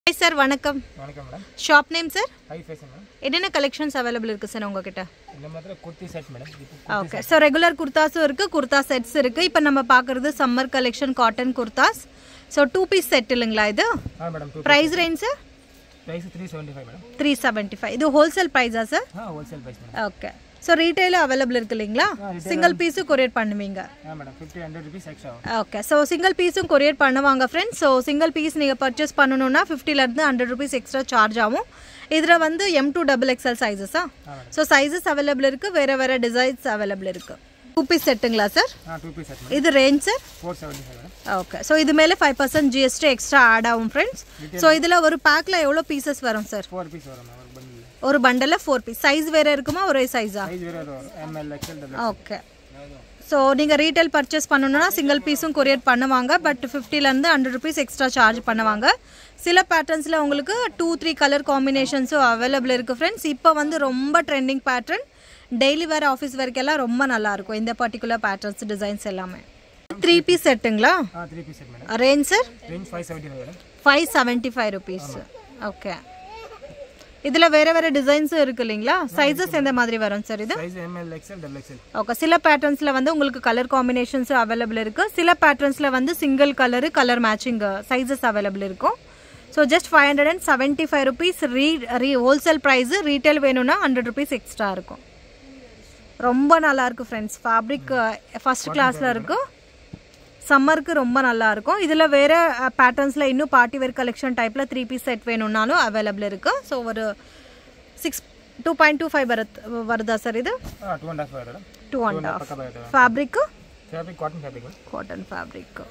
hi sir வணக்கம் வணக்கம் madam shop name sir hi fashion madam என்னென்ன கலெக்ஷன்ஸ் அவைலபிள் இருக்குது சார் உங்ககிட்ட இந்த மாதிரி குர்த்தி செட் மேடம் இப்போ ஓகே ஸோ ரெகுலர் குர்தாஸும் இருக்குது குர்தா செட்ஸ் இருக்குது இப்போ நம்ம பார்க்குறது summer collection cotton kurtas so two piece set இல்லைங்களா இது ஆ madam to price range sir price three seventy five madam three seventy five இது ஹோல்சேல் ப்ரைஸா சார் ஆ wholesale price madam okay so ரீட்டைலும் அவைலபிள் இருக்கு இல்லைங்களா சிங்கிள் பீஸும் கொரியர் பண்ணுவீங்க ஆ madam fifty hundred rupees extra ஆகும் ஓகே ஸோ சிங்கிள் பீஸும் கொரியர் பண்ணுவாங்க ஃப்ரெண்ட்ஸ் ஸோ சிங்கிள் பீஸ் நீங்கள் பர்ச்சேஸ் பண்ணணும்னா ஃபிஃப்டிலேருந்து ஹண்ட்ரட் ருபீஸ் எக்ஸ்ட்ரா சார்ஜ் ஆகும் இதில் வந்து எம் டூ டபுள் எக்ஸ்எல் சைஸஸா ஆ மேடம் ஸோ சைஸஸ் அவைலபிள் இருக்குது வேறு வேறு டிசைன்ஸ் அவைலபிள் இருக்குது டூ பீஸ் செட்டுங்களா சார் ஆ டூ பீஸ் செட் மேடம் இது range sir four seventy five madam okay so இது மேலே five percent GST extra add ஆகும் ஃப்ரெண்ட்ஸ் ஸோ இதில் ஒரு பேக்கில் எவ்வளோ பீசஸ் வரும் சார் ஃபோர் பீஸ் வரும் மேம் ஒரு பண்டில் ஒரு பண்டலில் ஃபோர் பீஸ் சைஸ் வேறு இருக்குமா ஒரே சைஸா சைஸ் வேறு வரும் M L XL double okay so நீங்கள் ரீட்டைல் பர்ச்சேஸ் பண்ணணும்னா சிங்கிள் பீஸும் கொரியர் பண்ணுவாங்க பட் ஃபிஃப்டிலேருந்து ஹண்ட்ரட் ருபீஸ் எக்ஸ்ட்ரா சார்ஜ் பண்ணுவாங்க சில பேட்டர்ன்ஸில் உங்களுக்கு டூ த்ரீ கலர் காம்பினேஷன்ஸும் அவைலபிள் இருக்குது ஃப்ரெண்ட்ஸ் இப்போ வந்து ரொம்ப ட்ரெண்டிங் பேட்டர்ன் டெய்லி வேறு ஆஃபீஸ் வரைக்கெல்லாம் ரொம்ப நல்லாயிருக்கும் இந்த பர்டிகுலர் பேட்டர்ன்ஸ் டிசைன்ஸ் எல்லாமே த்ரீ பீஸ் செட்டுங்களா ஆ three piece set madam range sir range five seventy five madam five seventy five rupees okay இதில் வேறு வேறு டிசைன்ஸும் இருக்குது இல்லைங்களா சைஸஸ் எந்த மாதிரி வரும் சார் இது size M L XL double XL okay சில பேட்டர்ன்ஸில் வந்து உங்களுக்கு கலர் காம்பினேஷன்ஸும் அவைலபிள் இருக்குது சில பேட்டர்ன்ஸில் வந்து single colour colour matching sizes available இருக்கும் so just five hundred and seventy five rupees re re wholesale price retail வேணும்னா ஹண்ட்ரட் ருபீஸ் எக்ஸ்ட்ரா இருக்கும் ரொம்ப நல்லா இருக்கு ஃப்ரெண்ட்ஸ் ஃபேப்ரிக் ஃபர்ஸ்ட் கிளாஸில் இருக்கும் சம்மருக்கு ரொம்ப நல்லா இருக்கும் இதில் வேறு பேட்டர்ன்ஸில் இன்னும் பார்ட்டி வேர் கலெக்ஷன் டைப்பில் த்ரீ பீஸ் செட் வேணும்னாலும் அவைலபிள் இருக்குது ஸோ ஒரு six two point two five வருது வருதா சார் இது ஆ two and half madam two and half பக்கா madam fabric fabric cotton fabric ma'am cotton fabric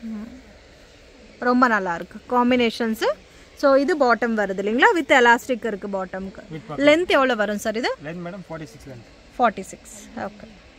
ரொம்ப நல்லா இருக்கு காம்பினேஷன்ஸு ஸோ இது பாட்டம் வருது இல்லைங்களா வித் எலாஸ்டிக் இருக்குது பாட்டம்க்கு வித் லென்த் எவ்வளோ வரும் சார் இது length madam forty six length forty six okay